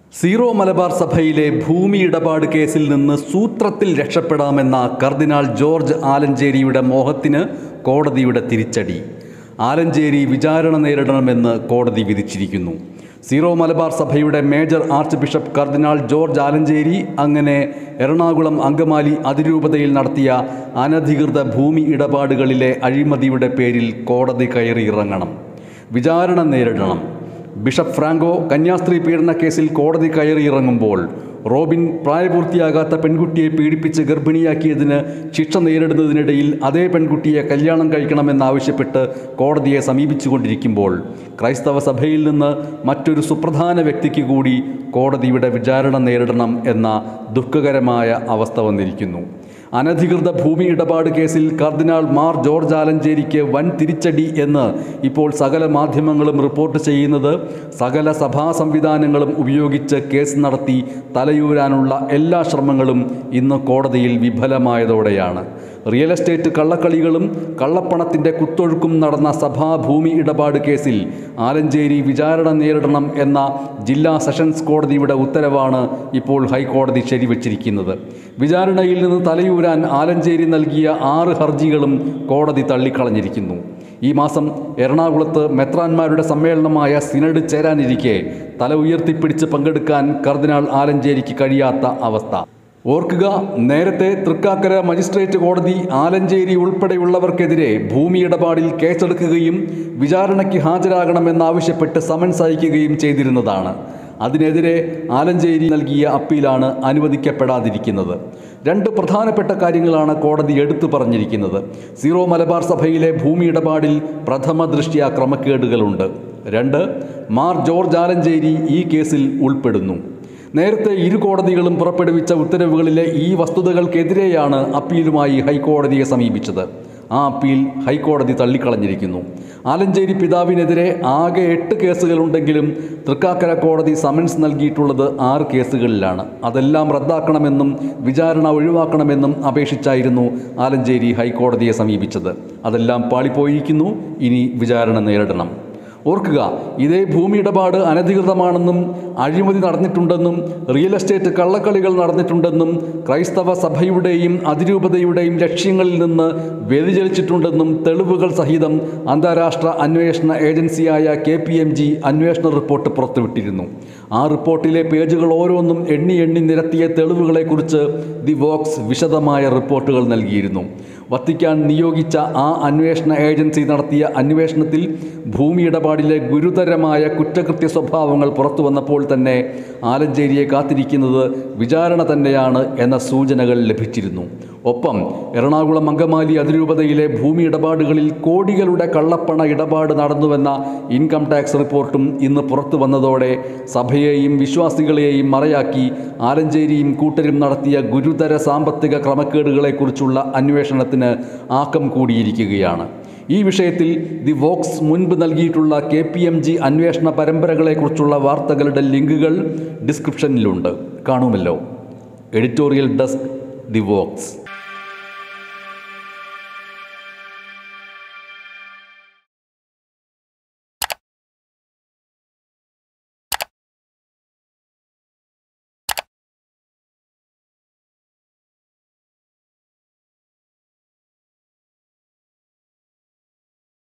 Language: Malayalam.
സീറോ മലബാർ സഭയിലെ ഭൂമി ഇടപാട് കേസിൽ നിന്ന് സൂത്രത്തിൽ രക്ഷപ്പെടാമെന്ന കർദിനാൾ ജോർജ് ആലഞ്ചേരിയുടെ മോഹത്തിന് കോടതിയുടെ തിരിച്ചടി ആലഞ്ചേരി വിചാരണ നേരിടണമെന്ന് കോടതി വിധിച്ചിരിക്കുന്നു സീറോ മലബാർ സഭയുടെ major archbishop cardinal George Alencherry അങ്ങനെ എറണാകുളം അങ്കമാലി അതിരൂപതയിൽ നടത്തിയ അനധികൃത ഭൂമി ഇടപാടുകളിലെ അഴിമതിയുടെ പേരിൽ കോടതി കയറിയിറങ്ങണം വിചാരണ നേരിടണം ബിഷപ്പ് ഫ്രാങ്കോ കന്യാസ്ത്രീ പീഡന കേസിൽ കോടതി കയറിയിറങ്ങുമ്പോൾ റോബിൻ പ്രായപൂർത്തിയാകാത്ത പെൺകുട്ടിയെ പീഡിപ്പിച്ച് ഗർഭിണിയാക്കിയതിന് ശിക്ഷ നേരിടുന്നതിനിടയിൽ അതേ പെൺകുട്ടിയെ കല്യാണം കഴിക്കണമെന്നാവശ്യപ്പെട്ട് കോടതിയെ സമീപിച്ചുകൊണ്ടിരിക്കുമ്പോൾ ക്രൈസ്തവ സഭയിൽ നിന്ന് മറ്റൊരു സുപ്രധാന വ്യക്തിക്ക് കൂടി കോടതിയുടെ വിചാരണ നേരിടണം എന്ന ദുഃഖകരമായ അവസ്ഥ വന്നിരിക്കുന്നു അനധികൃത ഭൂമി ഇടപാട് കേസിൽ കർദിനാൾ മാർ ജോർജ് ആലഞ്ചേരിക്ക് വൻ തിരിച്ചടി എന്ന് ഇപ്പോൾ സകല മാധ്യമങ്ങളും റിപ്പോർട്ട് ചെയ്യുന്നത് സകല സഭാ സംവിധാനങ്ങളും ഉപയോഗിച്ച് കേസ് നടത്തി തലയൂരാനുള്ള എല്ലാ ശ്രമങ്ങളും ഇന്ന് കോടതിയിൽ വിഫലമായതോടെയാണ് റിയൽ എസ്റ്റേറ്റ് കള്ളക്കളികളും കള്ളപ്പണത്തിൻ്റെ കുത്തൊഴുക്കും നടന്ന സഭാ ഭൂമി ഇടപാട് കേസിൽ ആലഞ്ചേരി വിചാരണ നേരിടണം എന്ന ജില്ലാ സെഷൻസ് കോടതിയുടെ ഉത്തരവാണ് ഇപ്പോൾ ഹൈക്കോടതി ശരിവച്ചിരിക്കുന്നത് വിചാരണയിൽ നിന്ന് തലയൂരാൻ ആലഞ്ചേരി നൽകിയ ആറ് ഹർജികളും കോടതി തള്ളിക്കളഞ്ഞിരിക്കുന്നു ഈ മാസം എറണാകുളത്ത് മെത്രാന്മാരുടെ സമ്മേളനമായ സിനഡ് ചേരാനിരിക്കെ തല ഉയർത്തിപ്പിടിച്ച് പങ്കെടുക്കാൻ കർദിനാൾ ആലഞ്ചേരിക്ക് കഴിയാത്ത അവസ്ഥ ഓർക്കുക നേരത്തെ തൃക്കാക്കര മജിസ്ട്രേറ്റ് കോടതി ആലഞ്ചേരി ഉൾപ്പെടെയുള്ളവർക്കെതിരെ ഭൂമി ഇടപാടിൽ കേസെടുക്കുകയും വിചാരണയ്ക്ക് ഹാജരാകണമെന്നാവശ്യപ്പെട്ട് സമൻസ് അയക്കുകയും ചെയ്തിരുന്നതാണ് അതിനെതിരെ ആലഞ്ചേരി നൽകിയ അപ്പീലാണ് അനുവദിക്കപ്പെടാതിരിക്കുന്നത് രണ്ട് പ്രധാനപ്പെട്ട കാര്യങ്ങളാണ് കോടതി എടുത്തു പറഞ്ഞിരിക്കുന്നത് സീറോ മലബാർ സഭയിലെ ഭൂമി ഇടപാടിൽ പ്രഥമ ദൃഷ്ട്യാ ക്രമക്കേടുകളുണ്ട് രണ്ട് മാർ ജോർജ് ആലഞ്ചേരി ഈ കേസിൽ ഉൾപ്പെടുന്നു നേരത്തെ ഇരു കോടതികളും പുറപ്പെടുവിച്ച ഉത്തരവുകളിലെ ഈ വസ്തുതകൾക്കെതിരെയാണ് അപ്പീലുമായി ഹൈക്കോടതിയെ സമീപിച്ചത് ആ അപ്പീൽ ഹൈക്കോടതി തള്ളിക്കളഞ്ഞിരിക്കുന്നു ആലഞ്ചേരി പിതാവിനെതിരെ ആകെ എട്ട് കേസുകളുണ്ടെങ്കിലും തൃക്കാക്കര കോടതി സമൻസ് നൽകിയിട്ടുള്ളത് ആറ് കേസുകളിലാണ് അതെല്ലാം റദ്ദാക്കണമെന്നും വിചാരണ ഒഴിവാക്കണമെന്നും അപേക്ഷിച്ചായിരുന്നു ആലഞ്ചേരി ഹൈക്കോടതിയെ സമീപിച്ചത് അതെല്ലാം പാളിപ്പോയിരിക്കുന്നു ഇനി വിചാരണ നേരിടണം ഓർക്കുക ഇതേ ഭൂമി ഇടപാട് അനധികൃതമാണെന്നും അഴിമതി നടന്നിട്ടുണ്ടെന്നും റിയൽ എസ്റ്റേറ്റ് കള്ളക്കളികൾ നടന്നിട്ടുണ്ടെന്നും ക്രൈസ്തവ സഭയുടെയും അതിരൂപതയുടെയും ലക്ഷ്യങ്ങളിൽ നിന്ന് വ്യതിചലിച്ചിട്ടുണ്ടെന്നും തെളിവുകൾ സഹിതം അന്താരാഷ്ട്ര അന്വേഷണ ഏജൻസിയായ കെ പി എം ജി അന്വേഷണ റിപ്പോർട്ട് പുറത്തുവിട്ടിരുന്നു ആ റിപ്പോർട്ടിലെ പേജുകൾ ഓരോന്നും എണ്ണി എണ്ണി നിരത്തിയ തെളിവുകളെക്കുറിച്ച് ദി വോക്സ് വിശദമായ റിപ്പോർട്ടുകൾ നൽകിയിരുന്നു വത്തിക്കാൻ നിയോഗിച്ച ആ അന്വേഷണ ഏജൻസി നടത്തിയ അന്വേഷണത്തിൽ ഭൂമി ഇടപാടിലെ ഗുരുതരമായ കുറ്റകൃത്യ സ്വഭാവങ്ങൾ പുറത്തു വന്നപ്പോൾ തന്നെ ആലഞ്ചേരിയെ കാത്തിരിക്കുന്നത് വിചാരണ തന്നെയാണ് എന്ന സൂചനകൾ ലഭിച്ചിരുന്നു ഒപ്പം എറണാകുളം അങ്കമാലി അതിരൂപതയിലെ ഭൂമി ഇടപാടുകളിൽ കോടികളുടെ കള്ളപ്പണ ഇടപാട് നടന്നുവെന്ന ഇൻകം ടാക്സ് റിപ്പോർട്ടും ഇന്ന് പുറത്തു വന്നതോടെ സഭയെയും വിശ്വാസികളെയും മറയാക്കി ആലഞ്ചേരിയും കൂട്ടരും നടത്തിയ ഗുരുതര സാമ്പത്തിക ക്രമക്കേടുകളെക്കുറിച്ചുള്ള അന്വേഷണത്തിന് ആക്കം കൂടിയിരിക്കുകയാണ് ഈ വിഷയത്തിൽ ദി വോക്സ് മുൻപ് നൽകിയിട്ടുള്ള കെ പി എം ജി അന്വേഷണ പരമ്പരകളെക്കുറിച്ചുള്ള വാർത്തകളുടെ ലിങ്കുകൾ ഡിസ്ക്രിപ്ഷനിലുണ്ട് കാണുമല്ലോ എഡിറ്റോറിയൽ ഡെസ്ക് ദി വോക്സ്